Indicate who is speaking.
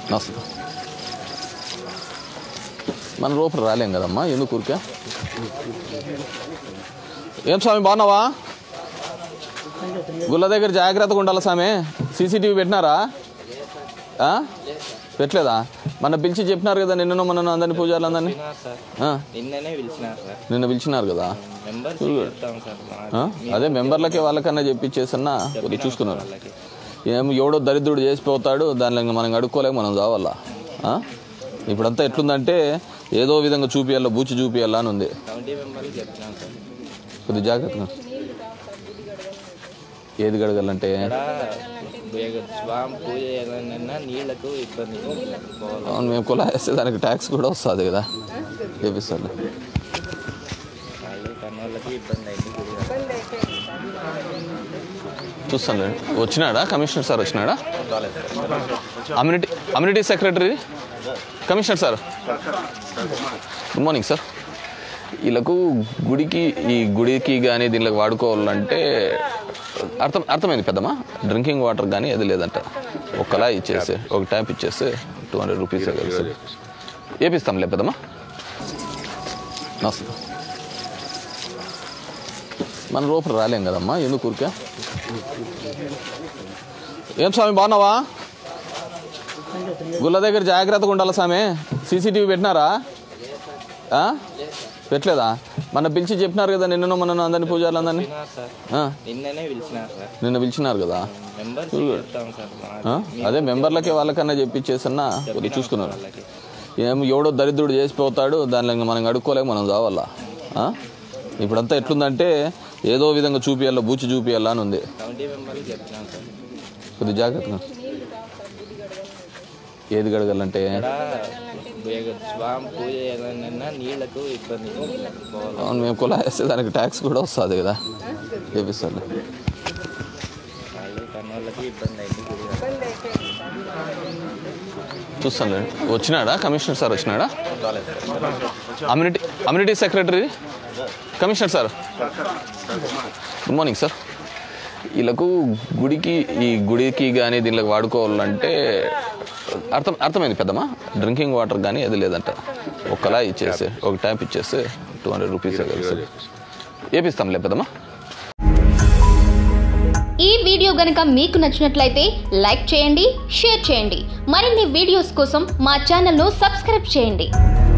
Speaker 1: నమస్తే మన లోపల రాలేం కదమ్మా ఎందుకు ఊరికే ఏం స్వామి బాగున్నావా గుళ్ళ దగ్గర జాగ్రత్తగా ఉండాలి స్వామి సీసీటీవీ పెట్టినారా ఆ? పెట్టలేదా మన పిలిచి చెప్పినారు కదా నిన్నను మొన్న అందరిని పూజారులు అందరినీ
Speaker 2: పిలిచినారు సార్
Speaker 1: ఆ,
Speaker 2: నిన్ననే పిలిచినారు సార్
Speaker 1: నిన్న పిలిచినారు కదా
Speaker 2: మెంబర్స్ చెప్తాం సార్
Speaker 1: ఆ? అదే మెంబర్లకి వాళ్ళకన్నా చెప్పించేసన్నా కొద్దిగా చూసుకున్నారు
Speaker 2: వాళ్ళకి
Speaker 1: ఏం ఎవడో దరిద్రుడు చేసిపోతాడు దానిలో ఇంకా మనం అడుక్కోలేక మనం చావాలా ఆ? ఇప్పుడంతా ఎట్లుందంటే ఏదో విధంగా చూపియాలా బూచి చూపియాలా అని ఉంది
Speaker 2: కమిటీ మెంబర్కి చెప్తున్నాం సార్
Speaker 1: కొద్ది జాగ్రత్తగా ఏది గడగాలంటే
Speaker 2: ఇక్కడ స్వామి పూజ చేయాలన్నా నీళ్లకు ఇబ్బంది పోవాలి
Speaker 1: అవును మేము కులా వేస్తే దానికి ట్యాక్స్ కూడా వస్తుంది కదా చేపిస్తాను
Speaker 2: వాళ్ళు కన్నోళ్ళకి ఇబ్బంది అయింది గుడి
Speaker 1: చూస్తాను వచ్చినాడా కమిషనర్ సార్ వచ్చినాడా అమ్యూనిటీ అమ్యూనిటీ secretary commissioner sir good morning sir వీళ్ళకు గుడికి ఈ గుడికి కానీ దీనిలోకి వాడుకోవాలంటే అర్థం అర్థమైంది పెద్దమ్మా డ్రింకింగ్ వాటర్ కానీ అది లేదంట ఒక్కలా ఇచ్చేసి ఒక ట్యాప్ ఇచ్చేసి టూ హండ్రెడ్ రూపీస్ కలిసి ఏపిస్తాంలే పెద్దమ్మా నమస్తే మన లోపల రాలేం కదమ్మా ఎందుకు ఊరికే ఏం స్వామి బాగున్నావా గుళ్ళ దగ్గర జాగ్రత్తగా ఉండాలి స్వామి సీసీటీవీ పెట్టినారా ఆ? పెట్టలేదా మన పిలిచి చెప్పినారు కదా నిన్నను మొన్న అందరిని పూజారులు అందరినీ
Speaker 2: పిలిచినారు సార్
Speaker 1: ఆ,
Speaker 2: నిన్ననే పిలిచినారు సార్
Speaker 1: నిన్న పిలిచినారు కదా
Speaker 2: మెంబర్స్ చెప్తాం సార్
Speaker 1: ఆ? అదే మెంబర్లకి వాళ్ళకన్నా చెప్పించేసన్నా కొద్దిగా చూసుకున్నారు
Speaker 2: వాళ్ళకి
Speaker 1: ఏం ఎవడో దరిద్రుడు చేసిపోతాడు దానిలో ఇంకా మనం అడుక్కోలేక మనం చావాలా ఆ? ఇప్పుడంతా ఎట్లుందంటే ఏదో విధంగా చూపియాలా బూచి చూపియాలా అని ఉంది
Speaker 2: కమిటీ మెంబర్కి చెప్తున్నాం సార్
Speaker 1: కొద్ది జాగ్రత్తగా ఏది గడగాలంటే
Speaker 2: ఇక్కడ స్వామి పూజ చేయాలన్నా నీళ్లకు ఇబ్బంది పోవాలి
Speaker 1: అవును మేము కులా వేస్తే దానికి ట్యాక్స్ కూడా వస్తుంది కదా చేపిస్తాను
Speaker 2: వాళ్ళు కన్నోళ్ళకి ఇబ్బంది అయింది గుడి
Speaker 1: చూస్తాను వచ్చినాడా కమిషనర్ సార్ వచ్చినాడా అమ్యూనిటీ అమ్యూనిటీ secretary commissioner sir good morning sir వీళ్ళకు గుడికి ఈ గుడికి కానీ దీనిలోకి వాడుకోవాలంటే అర్థం అర్థమైంది పెద్దమ్మా డ్రింకింగ్ వాటర్ కానీ అది లేదంట ఒక్కలా ఇచ్చేసి ఒక ట్యాప్ ఇచ్చేసి టూ హండ్రెడ్ రూపీస్ కలిసి ఏపిస్తాంలే పెద్దమ్మా
Speaker 3: ఈ వీడియో గనక మీకు నచ్చినట్లయితే లైక్ చేయండి షేర్ చేయండి మరిన్ని వీడియోస్ కోసం మా ఛానల్ను సబ్స్క్రైబ్ చేయండి